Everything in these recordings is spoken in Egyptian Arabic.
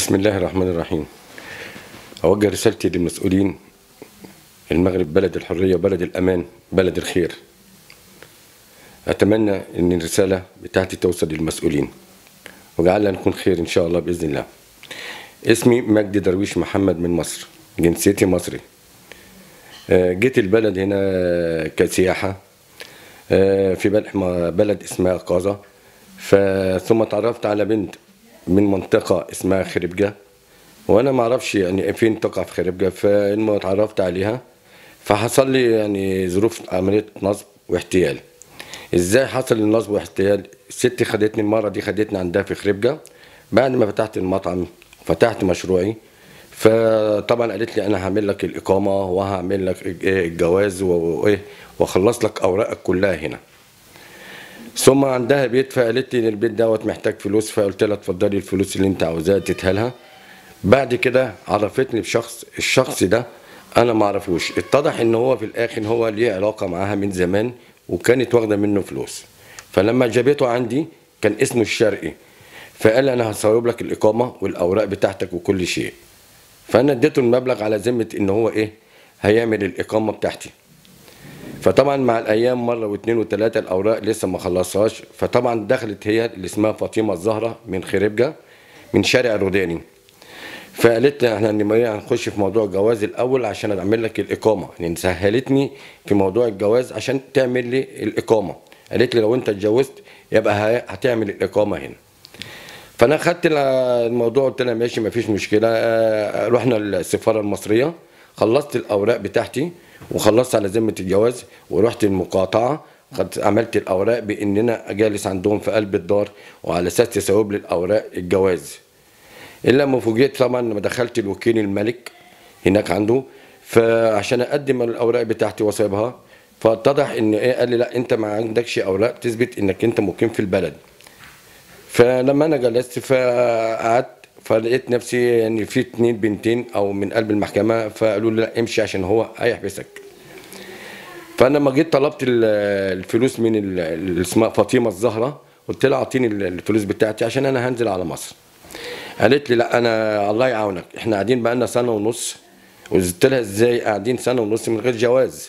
بسم الله الرحمن الرحيم أوجه رسالتي للمسؤولين المغرب بلد الحرية بلد الأمان بلد الخير أتمنى أن الرسالة بتاعتي توصل للمسؤولين وجعلها نكون خير إن شاء الله بإذن الله اسمي مجدي درويش محمد من مصر جنسيتي مصري آه، جيت البلد هنا كسياحة آه، في بلد بلد اسمها قازة ف- ثم تعرفت على بنت من منطقة اسمها خربجة وانا ما اعرفش يعني فين تقع في خربجة فالمهم اتعرفت عليها فحصل لي يعني ظروف عملية نصب واحتيال ازاي حصل النصب واحتيال الست خدتني المرة دي خدتني عندها في خربجة بعد ما فتحت المطعم فتحت مشروعي فطبعا قالت لي انا هعمل لك الاقامه وهعمل لك إيه الجواز وايه واخلص لك اوراقك كلها هنا ثم عندها بيت فقالت لي ان البيت دوت محتاج فلوس فقلت لها اتفضلي الفلوس اللي انت عاوزاها تديها لها بعد كده عرفتني بشخص الشخص ده انا ما اعرفوش اتضح ان هو في الاخر هو ليه علاقه معاها من زمان وكانت واخده منه فلوس فلما جابته عندي كان اسمه الشرقي فقال لي انا هصوب لك الاقامه والاوراق بتاعتك وكل شيء فانا اديته المبلغ على ذمه ان هو ايه هيعمل الاقامه بتاعتي فطبعا مع الايام مره واثنين وثلاثه الاوراق لسه ما خلصهاش فطبعا دخلت هي اللي اسمها فاطمه الزهره من خربجه من شارع الروداني فقالت لي احنا نمرية هنخش في موضوع الجواز الاول عشان اعمل لك الاقامه يعني سهلتني في موضوع الجواز عشان تعمل لي الاقامه قالت لي لو انت اتجوزت يبقى ه- هتعمل الاقامه هنا فانا خدت ال- الموضوع قلت لها ماشي مفيش مشكله آه، رحنا السفاره المصريه خلصت الاوراق بتاعتي وخلصت على ذمه الجواز ورحت المقاطعه خدت عملت الاوراق بان انا جالس عندهم في قلب الدار وعلى اساس تسوب لي الاوراق الجواز الا ما فوجئت طبعا لما دخلت الوكيل الملك هناك عنده فعشان اقدم الاوراق بتاعتي واسيبها فاتضح ان ايه قال لي لا انت ما عندكش اوراق تثبت انك انت مقيم في البلد فلما انا جلست فقعدت فلقيت نفسي يعني في اتنين بنتين او من قلب المحكمه فقالوا لي لا امشي عشان هو هيحبسك فانا لما جيت طلبت ال- الفلوس من ال- اللي اسمها فاطمه الزهره قلت لها اعطيني ال- الفلوس بتاعتي عشان انا هنزل على مصر قالت لي لا انا الله يعاونك احنا قاعدين بقالنا سنه ونص قلت لها ازاي قاعدين سنه ونص من غير جواز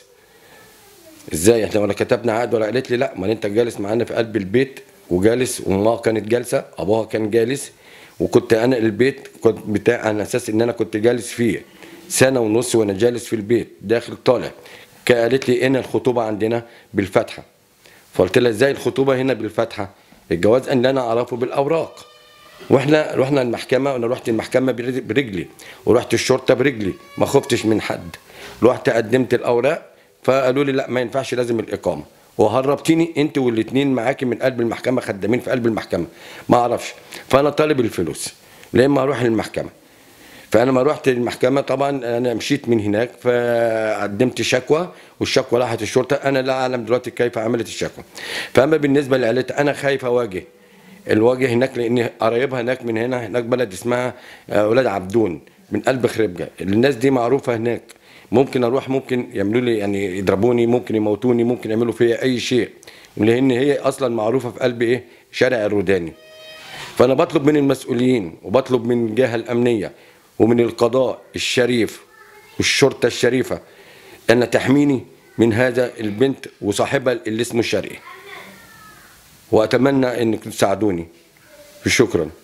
ازاي احنا ولا كتبنا عقد ولا قالت لي لا ما انت جالس معانا في قلب البيت وجالس وامها كانت جالسه ابوها كان جالس وكنت انا البيت كنت بتاع على اساس ان انا كنت جالس فيه سنه ونص وانا جالس في البيت داخل طالع كا- قالت لي هنا الخطوبه عندنا بالفتحه فقلت لها ازاي الخطوبه هنا بالفتحه الجواز ان انا اعرفه بالاوراق واحنا رحنا المحكمه وانا رحت المحكمه برج- برجلي ورحت الشرطه برجلي ما خفتش من حد رحت قدمت الاوراق فقالوا لي لا ما ينفعش لازم الاقامه وهربتيني انت والاثنين معاكي من قلب المحكمه خدامين في قلب المحكمه ما اعرفش فانا طالب الفلوس لا اما اروح للمحكمه فانا ما رحت المحكمه طبعا انا مشيت من هناك فقدمت شكوى والشكوى راحت الشرطه انا لا اعلم دلوقتي كيف عملت الشكوى فاما بالنسبه لعائلتي انا خايف اواجه الواجه هناك لان قرايبها هناك من هنا هناك بلد اسمها آه، اولاد عبدون من قلب خربجه الناس دي معروفه هناك ممكن اروح ممكن يعملوا لي يعني يضربوني ممكن يموتوني ممكن يعملوا فيا اي شيء لان هي اصلا معروفه في قلب ايه شارع الروداني فانا بطلب من المسؤولين وبطلب من الجهه الامنيه ومن القضاء الشريف والشرطه الشريفه ان تحميني من هذا البنت وصاحبها اللي اسمه شرقي واتمنى انكم تساعدوني شكرا